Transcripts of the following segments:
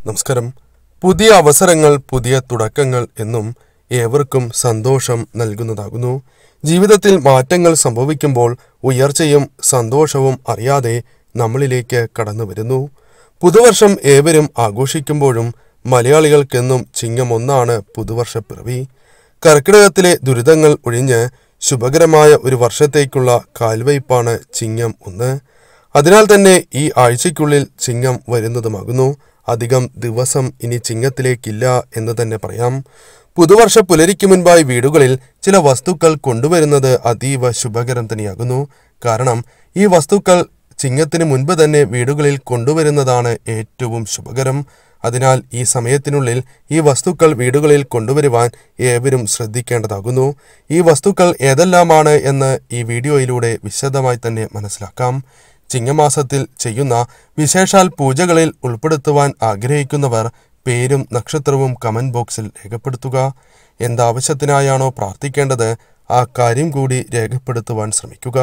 നമസ്കാരം പുതിയ അവസരങ്ങൾ പുതിയ തുടക്കങ്ങൾ എന്നും ഏവർക്കും സന്തോഷം നൽകുന്നതാകുന്നു ജീവിതത്തിൽ മാറ്റങ്ങൾ സംഭവിക്കുമ്പോൾ ഉയർച്ചയും സന്തോഷവും അറിയാതെ നമ്മളിലേക്ക് കടന്നു വരുന്നു പുതുവർഷം ഏവരും ആഘോഷിക്കുമ്പോഴും മലയാളികൾക്കെന്നും ചിങ്ങം ഒന്നാണ് പുതുവർഷപ്പിറവി കർക്കിടകത്തിലെ ദുരിതങ്ങൾ ഒഴിഞ്ഞ് ശുഭകരമായ ഒരു വർഷത്തേക്കുള്ള കാൽവയ്പാണ് ചിങ്ങം ഒന്ന് അതിനാൽ തന്നെ ഈ ആഴ്ചയ്ക്കുള്ളിൽ ചിങ്ങം വരുന്നതുമാകുന്നു അധികം ദിവസം ഇനി ചിങ്ങത്തിലേക്കില്ല എന്ന് തന്നെ പറയാം പുതുവർഷ പുലരിക്ക് മുൻപായി വീടുകളിൽ ചില വസ്തുക്കൾ കൊണ്ടുവരുന്നത് അതീവ ശുഭകരം തന്നെയാകുന്നു കാരണം ഈ വസ്തുക്കൾ ചിങ്ങത്തിന് മുൻപ് തന്നെ വീടുകളിൽ കൊണ്ടുവരുന്നതാണ് ഏറ്റവും ശുഭകരം അതിനാൽ ഈ സമയത്തിനുള്ളിൽ ഈ വസ്തുക്കൾ വീടുകളിൽ കൊണ്ടുവരുവാൻ ഏവരും ശ്രദ്ധിക്കേണ്ടതാകുന്നു ഈ വസ്തുക്കൾ ഏതെല്ലാമാണ് എന്ന് ഈ വീഡിയോയിലൂടെ വിശദമായി തന്നെ മനസ്സിലാക്കാം ചിങ്ങമാസത്തിൽ ചെയ്യുന്ന വിശേഷാൽ പൂജകളിൽ ഉൾപ്പെടുത്തുവാൻ ആഗ്രഹിക്കുന്നവർ പേരും നക്ഷത്രവും കമന്റ് ബോക്സിൽ രേഖപ്പെടുത്തുക എന്താവശ്യത്തിനായാണോ പ്രാർത്ഥിക്കേണ്ടത് ആ കാര്യം കൂടി രേഖപ്പെടുത്തുവാൻ ശ്രമിക്കുക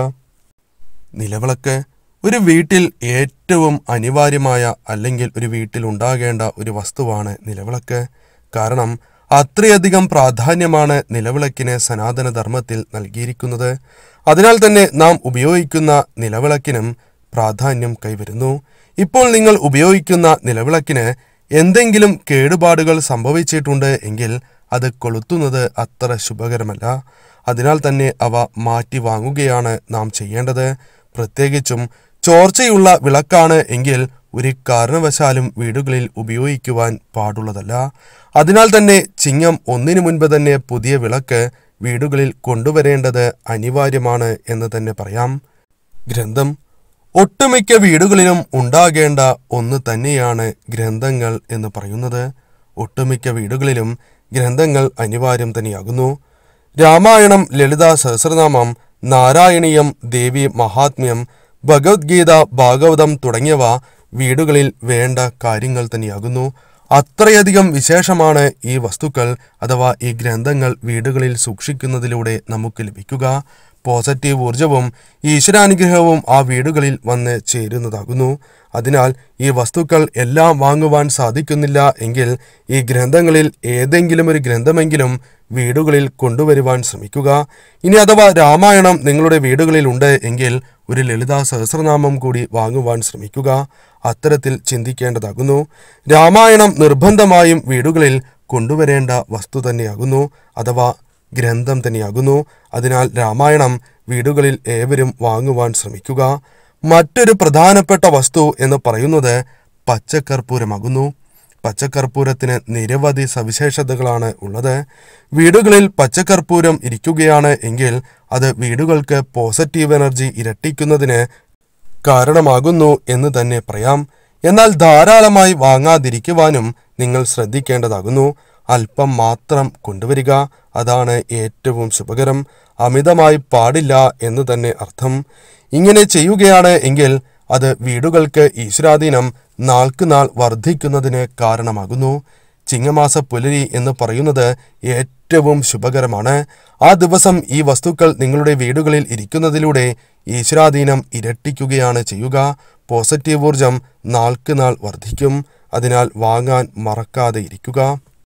നിലവിളക്ക് ഒരു വീട്ടിൽ ഏറ്റവും അനിവാര്യമായ അല്ലെങ്കിൽ ഒരു വീട്ടിൽ ഉണ്ടാകേണ്ട ഒരു വസ്തുവാണ് നിലവിളക്ക് കാരണം അത്രയധികം പ്രാധാന്യമാണ് നിലവിളക്കിന് സനാതന ധർമ്മത്തിൽ നൽകിയിരിക്കുന്നത് അതിനാൽ തന്നെ നാം ഉപയോഗിക്കുന്ന നിലവിളക്കിനും പ്രാധാന്യം കൈവരുന്നു ഇപ്പോൾ നിങ്ങൾ ഉപയോഗിക്കുന്ന നിലവിളക്കിന് എന്തെങ്കിലും കേടുപാടുകൾ സംഭവിച്ചിട്ടുണ്ട് എങ്കിൽ അത് കൊളുത്തുന്നത് അത്ര ശുഭകരമല്ല അതിനാൽ തന്നെ അവ മാറ്റി വാങ്ങുകയാണ് നാം ചെയ്യേണ്ടത് പ്രത്യേകിച്ചും ചോർച്ചയുള്ള വിളക്കാണ് എങ്കിൽ ഒരു കാരണവശാലും വീടുകളിൽ ഉപയോഗിക്കുവാൻ പാടുള്ളതല്ല അതിനാൽ തന്നെ ചിങ്ങം ഒന്നിനു മുൻപ് തന്നെ പുതിയ വിളക്ക് വീടുകളിൽ കൊണ്ടുവരേണ്ടത് അനിവാര്യമാണ് എന്ന് തന്നെ പറയാം ഗ്രന്ഥം ഒട്ടുമിക്ക വീടുകളിലും ഉണ്ടാകേണ്ട ഒന്ന് തന്നെയാണ് ഗ്രന്ഥങ്ങൾ എന്ന് പറയുന്നത് ഒട്ടുമിക്ക വീടുകളിലും ഗ്രന്ഥങ്ങൾ അനിവാര്യം തന്നെയാകുന്നു രാമായണം ലളിത സഹസ്രനാമം നാരായണീയം ദേവി മഹാത്മ്യം ഭഗവത്ഗീത ഭാഗവതം തുടങ്ങിയവ വീടുകളിൽ വേണ്ട കാര്യങ്ങൾ തന്നെയാകുന്നു അത്രയധികം വിശേഷമാണ് ഈ വസ്തുക്കൾ അഥവാ ഈ ഗ്രന്ഥങ്ങൾ വീടുകളിൽ സൂക്ഷിക്കുന്നതിലൂടെ നമുക്ക് ലഭിക്കുക പോസിറ്റീവ് ഊർജവും ഈശ്വരാനുഗ്രഹവും ആ വീടുകളിൽ വന്ന് ചേരുന്നതാകുന്നു അതിനാൽ ഈ വസ്തുക്കൾ എല്ലാം വാങ്ങുവാൻ സാധിക്കുന്നില്ല എങ്കിൽ ഈ ഗ്രന്ഥങ്ങളിൽ ഏതെങ്കിലും ഒരു ഗ്രന്ഥമെങ്കിലും വീടുകളിൽ കൊണ്ടുവരുവാൻ ശ്രമിക്കുക ഇനി അഥവാ രാമായണം നിങ്ങളുടെ വീടുകളിൽ ഉണ്ട് എങ്കിൽ ഒരു ലളിതാ സഹസ്രനാമം കൂടി വാങ്ങുവാൻ ശ്രമിക്കുക അത്തരത്തിൽ ചിന്തിക്കേണ്ടതാകുന്നു രാമായണം നിർബന്ധമായും വീടുകളിൽ കൊണ്ടുവരേണ്ട വസ്തു തന്നെയാകുന്നു അഥവാ ഗ്രന്ഥം തന്നെയാകുന്നു അതിനാൽ രാമായണം വീടുകളിൽ ഏവരും വാങ്ങുവാൻ ശ്രമിക്കുക മറ്റൊരു പ്രധാനപ്പെട്ട വസ്തു എന്ന് പറയുന്നത് പച്ചക്കർപ്പൂരമാകുന്നു പച്ചക്കർപ്പൂരത്തിന് നിരവധി സവിശേഷതകളാണ് ഉള്ളത് വീടുകളിൽ പച്ചക്കർപ്പൂരം ഇരിക്കുകയാണ് എങ്കിൽ അത് വീടുകൾക്ക് പോസിറ്റീവ് എനർജി ഇരട്ടിക്കുന്നതിന് കാരണമാകുന്നു എന്ന് തന്നെ പറയാം എന്നാൽ ധാരാളമായി വാങ്ങാതിരിക്കുവാനും നിങ്ങൾ ശ്രദ്ധിക്കേണ്ടതാകുന്നു അല്പം മാത്രം കൊണ്ടുവരിക അതാണ് ഏറ്റവും ശുഭകരം അമിതമായി പാടില്ല എന്ന് തന്നെ അർത്ഥം ഇങ്ങനെ ചെയ്യുകയാണ് എങ്കിൽ അത് വീടുകൾക്ക് ഈശ്വരാധീനം നാൾക്ക് നാൾ വർദ്ധിക്കുന്നതിന് കാരണമാകുന്നു ചിങ്ങമാസ പുലരി എന്ന് പറയുന്നത് ഏറ്റവും ശുഭകരമാണ് ആ ദിവസം ഈ വസ്തുക്കൾ നിങ്ങളുടെ വീടുകളിൽ ഇരിക്കുന്നതിലൂടെ ഈശ്വരാധീനം ഇരട്ടിക്കുകയാണ് ചെയ്യുക പോസിറ്റീവ് ഊർജം നാൾക്ക് നാൾ വർദ്ധിക്കും അതിനാൽ വാങ്ങാൻ മറക്കാതെ ഇരിക്കുക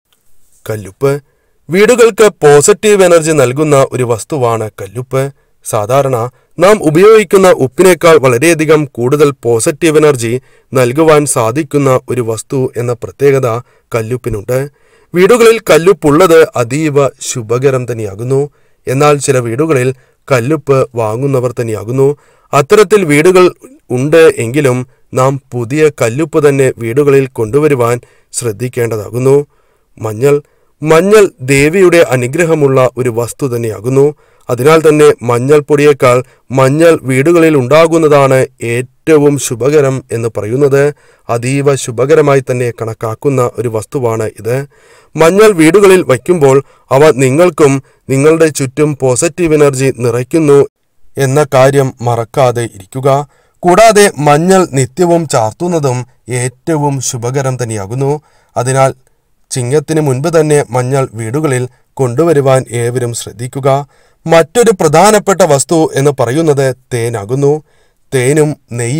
കല്ലുപ്പ് വീടുകൾക്ക് പോസിറ്റീവ് എനർജി നൽകുന്ന ഒരു വസ്തുവാണ് കല്ലുപ്പ് സാധാരണ നാം ഉപയോഗിക്കുന്ന ഉപ്പിനേക്കാൾ വളരെയധികം കൂടുതൽ പോസിറ്റീവ് എനർജി നൽകുവാൻ സാധിക്കുന്ന ഒരു വസ്തു എന്ന പ്രത്യേകത കല്ലുപ്പിനുണ്ട് വീടുകളിൽ കല്ലുപ്പുള്ളത് അതീവ ശുഭകരം തന്നെയാകുന്നു എന്നാൽ ചില വീടുകളിൽ കല്ലുപ്പ് വാങ്ങുന്നവർ തന്നെയാകുന്നു അത്തരത്തിൽ വീടുകൾ ഉണ്ട് എങ്കിലും നാം പുതിയ കല്ലുപ്പ് തന്നെ വീടുകളിൽ കൊണ്ടുവരുവാൻ ശ്രദ്ധിക്കേണ്ടതാകുന്നു മഞ്ഞൾ മഞ്ഞൾ ദേവിയുടെ അനുഗ്രഹമുള്ള ഒരു വസ്തു തന്നെയാകുന്നു അതിനാൽ തന്നെ മഞ്ഞൾ പൊടിയേക്കാൾ മഞ്ഞൾ വീടുകളിൽ ഉണ്ടാകുന്നതാണ് ഏറ്റവും ശുഭകരം എന്ന് പറയുന്നത് അതീവ ശുഭകരമായി തന്നെ കണക്കാക്കുന്ന ഒരു വസ്തുവാണ് ഇത് മഞ്ഞൾ വീടുകളിൽ വയ്ക്കുമ്പോൾ അവ നിങ്ങൾക്കും നിങ്ങളുടെ ചുറ്റും പോസിറ്റീവ് എനർജി നിറയ്ക്കുന്നു എന്ന കാര്യം മറക്കാതെ ഇരിക്കുക കൂടാതെ മഞ്ഞൾ നിത്യവും ചാർത്തുന്നതും ഏറ്റവും ശുഭകരം തന്നെയാകുന്നു അതിനാൽ ചിങ്ങത്തിന് മുൻപ് തന്നെ മഞ്ഞൾ വീടുകളിൽ കൊണ്ടുവരുവാൻ ഏവരും ശ്രദ്ധിക്കുക മറ്റൊരു പ്രധാനപ്പെട്ട വസ്തു എന്ന് പറയുന്നത് തേനാകുന്നു തേനും നെയ്യും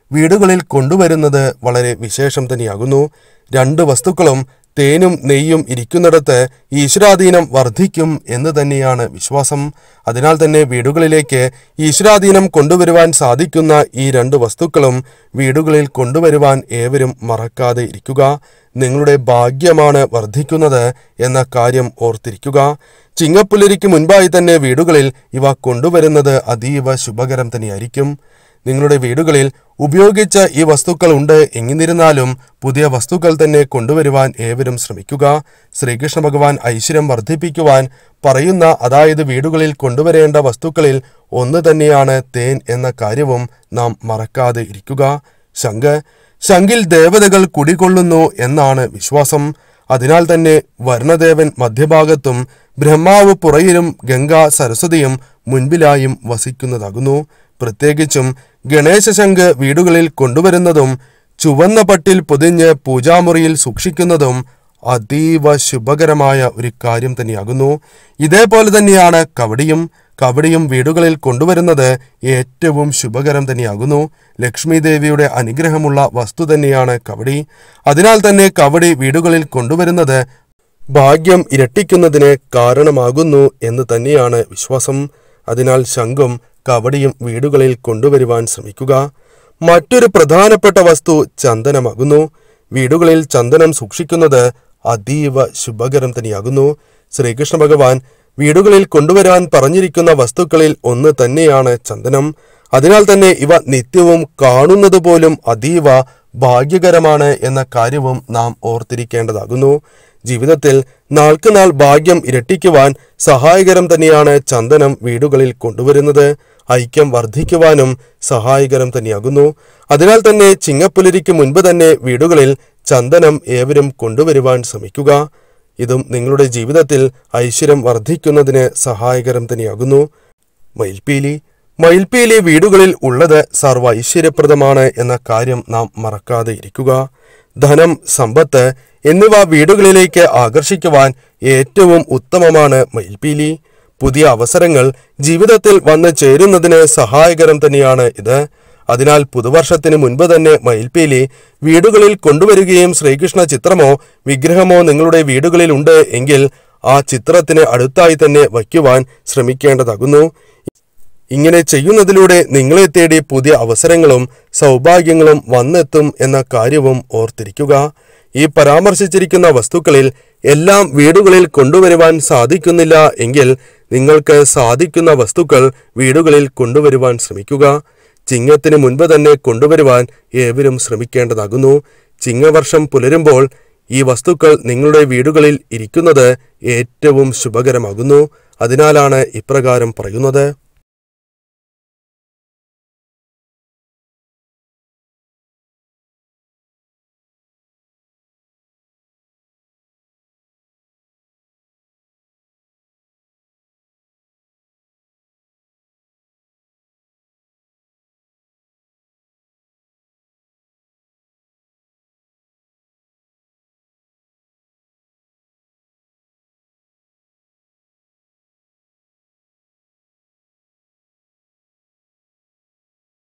വീടുകളിൽ കൊണ്ടുവരുന്നത് വളരെ വിശേഷം തന്നെയാകുന്നു രണ്ട് വസ്തുക്കളും തേനും നെയ്യും ഇരിക്കുന്നിടത്ത് ഈശ്വരാധീനം വർദ്ധിക്കും എന്ന് തന്നെയാണ് വിശ്വാസം അതിനാൽ തന്നെ വീടുകളിലേക്ക് ഈശ്വരാധീനം കൊണ്ടുവരുവാൻ സാധിക്കുന്ന ഈ രണ്ട് വസ്തുക്കളും വീടുകളിൽ കൊണ്ടുവരുവാൻ ഏവരും മറക്കാതെ ഇരിക്കുക നിങ്ങളുടെ ഭാഗ്യമാണ് വർദ്ധിക്കുന്നത് എന്ന കാര്യം ഓർത്തിരിക്കുക ചിങ്ങപ്പുലരിക്ക് മുൻപായി തന്നെ വീടുകളിൽ ഇവ കൊണ്ടുവരുന്നത് അതീവ ശുഭകരം തന്നെയായിരിക്കും നിങ്ങളുടെ വീടുകളിൽ ഉപയോഗിച്ച ഈ വസ്തുക്കൾ ഉണ്ട് എന്നിരുന്നാലും പുതിയ വസ്തുക്കൾ തന്നെ കൊണ്ടുവരുവാൻ ഏവരും ശ്രമിക്കുക ശ്രീകൃഷ്ണ ഭഗവാൻ ഐശ്വര്യം വർദ്ധിപ്പിക്കുവാൻ പറയുന്ന അതായത് വീടുകളിൽ കൊണ്ടുവരേണ്ട വസ്തുക്കളിൽ ഒന്ന് തന്നെയാണ് തേൻ എന്ന കാര്യവും നാം മറക്കാതെ ഇരിക്കുക ശംഖ് ശംഖിൽ ദേവതകൾ കുടികൊള്ളുന്നു എന്നാണ് വിശ്വാസം അതിനാൽ തന്നെ വർണ്ണദേവൻ മധ്യഭാഗത്തും ബ്രഹ്മാവ് പുറയിലും ഗംഗ സരസ്വതിയും മുൻപിലായും വസിക്കുന്നതാകുന്നു പ്രത്യേകിച്ചും ഗണേശശങ്ക് വീടുകളിൽ കൊണ്ടുവരുന്നതും ചുവന്ന പട്ടിൽ പൊതിഞ്ഞ് പൂജാമുറിയിൽ സൂക്ഷിക്കുന്നതും അതീവ ശുഭകരമായ ഒരു കാര്യം തന്നെയാകുന്നു ഇതേപോലെ തന്നെയാണ് കവടിയും കവടിയും വീടുകളിൽ കൊണ്ടുവരുന്നത് ഏറ്റവും ശുഭകരം തന്നെയാകുന്നു ലക്ഷ്മി ദേവിയുടെ അനുഗ്രഹമുള്ള വസ്തു തന്നെയാണ് കവടി അതിനാൽ തന്നെ കവടി വീടുകളിൽ കൊണ്ടുവരുന്നത് ഭാഗ്യം ഇരട്ടിക്കുന്നതിന് കാരണമാകുന്നു എന്ന് തന്നെയാണ് വിശ്വാസം അതിനാൽ ശംഖും കവടിയും വീടുകളിൽ കൊണ്ടുവരുവാൻ ശ്രമിക്കുക മറ്റൊരു പ്രധാനപ്പെട്ട വസ്തു ചന്ദനമാകുന്നു വീടുകളിൽ ചന്ദനം സൂക്ഷിക്കുന്നത് അതീവ ശുഭകരം തന്നെയാകുന്നു ശ്രീകൃഷ്ണ ഭഗവാൻ വീടുകളിൽ കൊണ്ടുവരാൻ പറഞ്ഞിരിക്കുന്ന വസ്തുക്കളിൽ ഒന്ന് തന്നെയാണ് ചന്ദനം അതിനാൽ തന്നെ ഇവ നിത്യവും കാണുന്നത് പോലും അതീവ ഭാഗ്യകരമാണ് എന്ന കാര്യവും നാം ഓർത്തിരിക്കേണ്ടതാകുന്നു ജീവിതത്തിൽ നാൾക്കുനാൾ ഭാഗ്യം ഇരട്ടിക്കുവാൻ സഹായകരം തന്നെയാണ് ചന്ദനം വീടുകളിൽ കൊണ്ടുവരുന്നത് ഐക്യം വർദ്ധിക്കുവാനും സഹായകരം തന്നെയാകുന്നു അതിനാൽ തന്നെ ചിങ്ങപ്പുലരിക്ക് മുൻപ് തന്നെ വീടുകളിൽ ചന്ദനം ഏവരും കൊണ്ടുവരുവാൻ ശ്രമിക്കുക ഇതും നിങ്ങളുടെ ജീവിതത്തിൽ ഐശ്വര്യം വർദ്ധിക്കുന്നതിന് സഹായകരം തന്നെയാകുന്നു മയിൽപീലി മയിൽപീലി വീടുകളിൽ ഉള്ളത് സർവ്വ ഐശ്വര്യപ്രദമാണ് എന്ന കാര്യം നാം മറക്കാതെ ഇരിക്കുക ധനം സമ്പത്ത് എന്നിവ വീടുകളിലേക്ക് ആകർഷിക്കുവാൻ ഏറ്റവും ഉത്തമമാണ് മയിൽപീലി പുതിയ അവസരങ്ങൾ ജീവിതത്തിൽ വന്നു ചേരുന്നതിന് സഹായകരം തന്നെയാണ് ഇത് അതിനാൽ പുതുവർഷത്തിന് മുൻപ് തന്നെ മയിൽപീലി വീടുകളിൽ കൊണ്ടുവരികയും ശ്രീകൃഷ്ണ ചിത്രമോ വിഗ്രഹമോ നിങ്ങളുടെ വീടുകളിൽ ഉണ്ട് എങ്കിൽ ആ ചിത്രത്തിന് അടുത്തായി തന്നെ വയ്ക്കുവാൻ ശ്രമിക്കേണ്ടതാകുന്നു ഇങ്ങനെ ചെയ്യുന്നതിലൂടെ നിങ്ങളെ തേടി പുതിയ അവസരങ്ങളും സൗഭാഗ്യങ്ങളും വന്നെത്തും എന്ന കാര്യവും ഓർത്തിരിക്കുക ഈ പരാമർശിച്ചിരിക്കുന്ന വസ്തുക്കളിൽ എല്ലാം വീടുകളിൽ കൊണ്ടുവരുവാൻ സാധിക്കുന്നില്ല എങ്കിൽ നിങ്ങൾക്ക് സാധിക്കുന്ന വസ്തുക്കൾ വീടുകളിൽ കൊണ്ടുവരുവാൻ ശ്രമിക്കുക ചിങ്ങത്തിന് മുൻപ് തന്നെ കൊണ്ടുവരുവാൻ ഏവരും ശ്രമിക്കേണ്ടതാകുന്നു ചിങ്ങവർഷം പുലരുമ്പോൾ ഈ വസ്തുക്കൾ നിങ്ങളുടെ വീടുകളിൽ ഇരിക്കുന്നത് ഏറ്റവും ശുഭകരമാകുന്നു അതിനാലാണ് ഇപ്രകാരം പറയുന്നത്